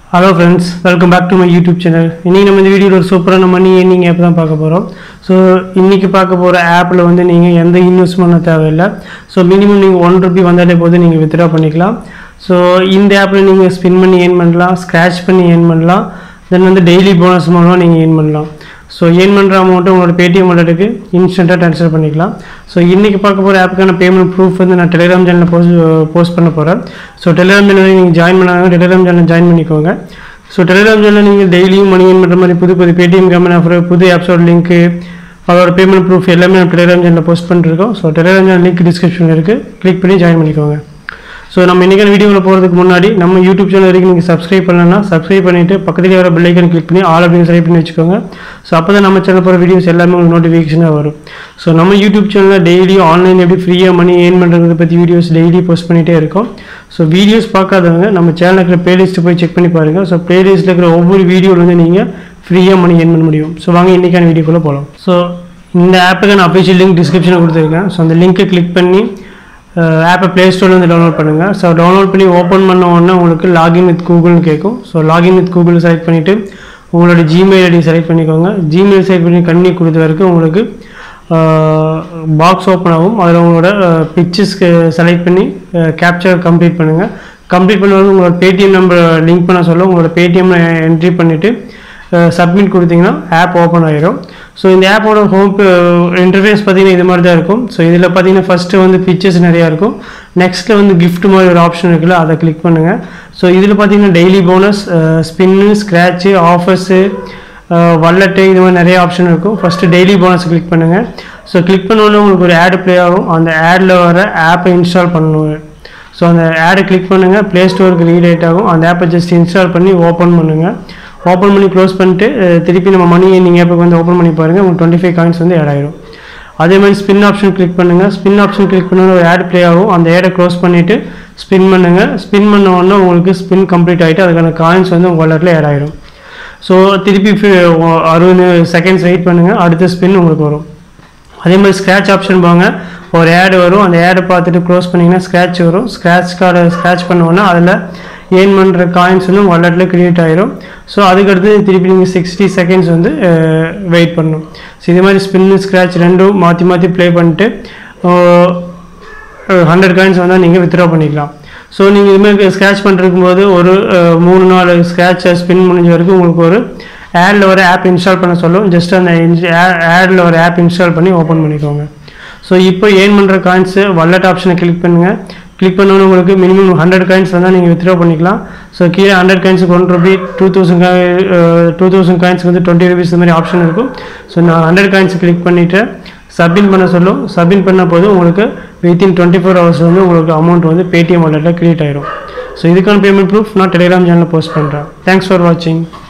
hello friends welcome back to my YouTube channel இன்றைக்கி நம்ம இந்த வீடியோவில் ஒரு சூப்பரான மணி ஏர்னிங் ஆப் தான் பார்க்க போகிறோம் ஸோ இன்றைக்கி பார்க்க போகிற ஆப்பில் வந்து நீங்கள் எந்த இன்வெஸ்ட்மெண்ட்டும் தேவையில்லை ஸோ மினிமம் நீங்கள் ஒன் ருபி வந்தாலே போது நீங்கள் வித்ட்ரா பண்ணிக்கலாம் ஸோ இந்த ஆப்பில் நீங்கள் ஸ்பின் பண்ணி ஏர்ன் பண்ணலாம் ஸ்க்ராட்ச் பண்ணி ஏர்ன் பண்ணலாம் தென் வந்து டெய்லி போனஸ் மூலமாக நீங்கள் ஏர்ன் பண்ணலாம் ஸோ ஏர்ன் பண்ணுற அமௌண்ட்டு உங்களோட பேடிஎம் வாலெட்டுக்கு இன்ஸ்டண்ட்டாக ட்ரான்ஸ்ஃபர் பண்ணிக்கலாம் ஸோ இன்றைக்கி பார்க்க போகிற ஆப்புக்கான பேமெண்ட் ப்ரூஃப் வந்து நான் டெலிகிராம் சேனலில் போஸ்ட் போஸ்ட் பண்ண போகிறேன் ஸோ டெலிகிராம் சேனலில் நீங்கள் ஜாயின் பண்ணாங்க டெலிகிராம் சேனல் ஜாயின் பண்ணிக்கோங்க ஸோ டெலிகிராம் சேனலில் நீங்கள் டெய்லியும் மணி ஏர்ன் பண்ணுற மாதிரி புது புது பேடிஎம் கம்பெனி ஆஃபர் புது ஆப்ஸோட லிங்க்கு அதோட பேமெண்ட் ப்ரூஃப் எல்லாமே நான் டெலிகிராம் சேனலில் போஸ்ட் பண்ணிருக்கோம் ஸோ டெலிகிராம் சேனல் லிங்க் டிஸ்கிரிப்ஷனில் இருக்குது கிளிக் பண்ணி ஜாயின் பண்ணிக்கோங்க ஸோ நம்ம இன்றைக்கான வீடியோவில் போகிறதுக்கு முன்னாடி நம்ம யூடியூப் சேனல் வரைக்கும் நீங்கள் சப்ஸ்கிரைப் பண்ணலன்னா சப்ஸ்கிரைப் பண்ணிவிட்டு பக்கத்துலேயே வர பெல் ஐக்கன் கிளிக் பண்ணி ஆல் அப்படின்னு செலக்ட் பண்ணி வச்சுக்கோங்க ஸோ அப்போ தான் நம்ம சேனல் போகிற வீடியோஸ் எல்லாமே உங்களுக்கு நோட்டிஃபிகேஷனாக வரும் ஸோ நம்ம யூடியூப் சேனலில் டெய்லி ஆன்லைன் எப்படி ஃப்ரீயாக மணி ஏர்ன் பண்ணுறதை பற்றி வீடியோஸ் டெய்லி போஸ்ட் பண்ணிகிட்டே இருக்கோம் ஸோ வீடியோஸ் பார்க்காதவங்க நம்ம சேனலில் இருக்கிற பிளேலிஸ்ட்டு போய் செக் பண்ணி பாருங்கள் ஸோ பிளேலிஸ்ட்டில் இருக்கிற ஒவ்வொரு வீடியோலேருந்து நீங்கள் ஃப்ரீயாக மணி ஏர்ன் பண்ண முடியும் ஸோ வாங்க இன்றைக்கான வீடியோக்குள்ளே போகலாம் ஸோ இந்த ஆப்புக்கான அஃபிஷியல் லிங்க் டிஸ்கிரிப்ஷனில் கொடுத்துருக்கேன் ஸோ அந்த லிங்க்கை கிளிக் பண்ணி ஆப்பை ப்ளே ஸ்டோர்லேருந்து டவுன்லோட் பண்ணுங்கள் ஸோ டவுன்லோட் பண்ணி ஓப்பன் பண்ண உடனே உங்களுக்கு லாகின் வித் கூகுள்னு கேட்கும் so login with Google select பண்ணிவிட்டு உங்களோட ஜிமெயில் ஐடி செலக்ட் பண்ணிக்கோங்க ஜிமெயில் செலக்ட் பண்ணி கண்ணி கொடுத்த வரைக்கும் உங்களுக்கு பாக்ஸ் ஓப்பன் ஆகும் அதில் உங்களோட பிக்சர்ஸ்க்கு செலக்ட் பண்ணி கேப்சர் கம்ப்ளீட் பண்ணுங்கள் கம்ப்ளீட் பண்ணும்போது உங்களோட பேடிஎம் நம்பர் லிங்க் பண்ண சொல்ல உங்களோட பேடிஎம் என்ட்ரி பண்ணிவிட்டு சப்மிட் கொடுத்தீங்கன்னா ஆப் ஓப்பன் ஆயிரும் ஸோ இந்த ஆப்போட ஹோம் இன்டர்ஃபேஸ் பார்த்தீங்கன்னா இது மாதிரி தான் இருக்கும் ஸோ இதில் பார்த்தீங்கன்னா ஃபஸ்ட்டு வந்து பிக்சர்ஸ் நிறையா இருக்கும் நெக்ஸ்ட்டில் வந்து கிஃப்ட் மாதிரி ஒரு ஆப்ஷன் இருக்குல்ல அதை கிளிக் பண்ணுங்கள் ஸோ இதில் பார்த்தீங்கன்னா daily bonus spin scratch offers wallet இது மாதிரி நிறைய ஆப்ஷன் இருக்கும் ஃபஸ்ட்டு டெய்லி போனஸ் கிளிக் பண்ணுங்கள் ஸோ கிளிக் பண்ணோன்னே உங்களுக்கு ஒரு ஆடு ப்ளே ஆகும் அந்த ஆடில் வர ஆப்பை இன்ஸ்டால் பண்ணணும் ஸோ அந்த ஆடை கிளிக் பண்ணுங்கள் ப்ளே ஸ்டோருக்கு ரீடேட் ஆகும் அந்த ஆப்பை ஜஸ்ட் இன்ஸ்டால் பண்ணி ஓப்பன் பண்ணுங்கள் ஓப்பன் பண்ணி க்ளோஸ் பண்ணிட்டு திருப்பி நம்ம மணி நீங்கள் ஆப்புக்கு வந்து ஓப்பன் பண்ணி பாருங்கள் உங்களுக்கு டுவெண்ட்டி ஃபைவ் காயின்ஸ் வந்து ஆட் ஆயிரும் அதே மாதிரி ஸ்பின் ஆப்ஷன் கிளிக் பண்ணுங்கள் ஸ்பின் ஆப்ஷன் கிளிக் பண்ண ஒரு ஆட் ப்ளே ஆகும் அந்த ஆடை க்ளோஸ் பண்ணிவிட்டு ஸ்பின் பண்ணுங்கள் ஸ்பின் பண்ண உடனே உங்களுக்கு ஸ்பின் கம்ப்ளீட் ஆகிட்டு அதுக்கான காயின்ஸ் வந்து உங்கள் வாலெட்டில் ஆட் ஆயிரும் ஸோ திருப்பி அறுபது செகண்ட்ஸ் வெயிட் பண்ணுங்கள் அடுத்த ஸ்பின் உங்களுக்கு வரும் அதே மாதிரி ஸ்க்ராட்ச் ஆப்ஷன் போங்க ஒரு ஆடு வரும் அந்த ஆடை பார்த்துட்டு க்ளோஸ் பண்ணிங்கன்னா ஸ்க்ராட்ச் வரும் ஸ்க்ராட்ச் கார்டை ஸ்க்ராட்ச் பண்ணோன்னா அதில் ஏர்ன் பண்ணுற காயின்ஸ் வந்து வாலெட்டில் க்ரியேட் ஆயிரும் ஸோ அதுக்கடுத்து திருப்பி நீங்கள் சிக்ஸ்டி செகண்ட்ஸ் வந்து வெயிட் பண்ணணும் ஸோ இது மாதிரி ஸ்பின்னு ஸ்க்ராட்ச் ரெண்டும் மாற்றி மாற்றி ப்ளே பண்ணிட்டு ஹண்ட்ரட் காயின்ஸ் வந்தால் நீங்கள் வித்ட்ரா பண்ணிக்கலாம் ஸோ நீங்கள் இதுமாதிரி ஸ்க்ராட்ச் பண்ணிருக்கும் போது ஒரு மூணு நாலு ஸ்க்ராட்சை ஸ்பின் முடிஞ்ச வரைக்கும் உங்களுக்கு ஒரு ஆடில் ஒரு ஆப் இன்ஸ்டால் பண்ண சொல்லும் ஜஸ்ட் அந்த ஆடில் ஒரு ஆப் இன்ஸ்டால் பண்ணி ஓப்பன் பண்ணிக்கோங்க ஸோ இப்போ ஏர்ன் பண்ணுற காயின்ஸு வல்லட் ஆப்ஷனை கிளிக் பண்ணுங்கள் கிளிக் பண்ணோன்னு உங்களுக்கு மினிமம் ஹண்ட்ரட் காயின்ஸ் வந்தால் நீங்கள் வித்ட்ரா பண்ணிக்கலாம் ஸோ கீழே ஹண்ட்ரட் காயின்ஸுக்கு one rupee two thousand two thousand காயின்ஸ்க்கு வந்து டுவெண்ட்டி ருபீஸ் இந்த மாதிரி ஆப்ஷன் இருக்கும் ஸோ நான் ஹண்ட்ரட் காயின்ஸ் கிளிக் பண்ணிவிட்டு சப்மிட் பண்ண சொல்லும் சப்மிட் பண்ண போது உங்களுக்கு வித்தின் டுவெண்ட்டி ஃபோர் ஹவர்ஸ் வந்து உங்களுக்கு அமௌண்ட் வந்து பேடிஎம் வாலெட்டில் க்ரியேட் ஆயிரும் ஸோ இதுக்கான பேமெண்ட் ப்ரூஃப் நான் டெலிகிராம் சேனலில் போஸ்ட் பண்ணுறேன் தேங்க்ஸ் ஃபார் வாட்சிங்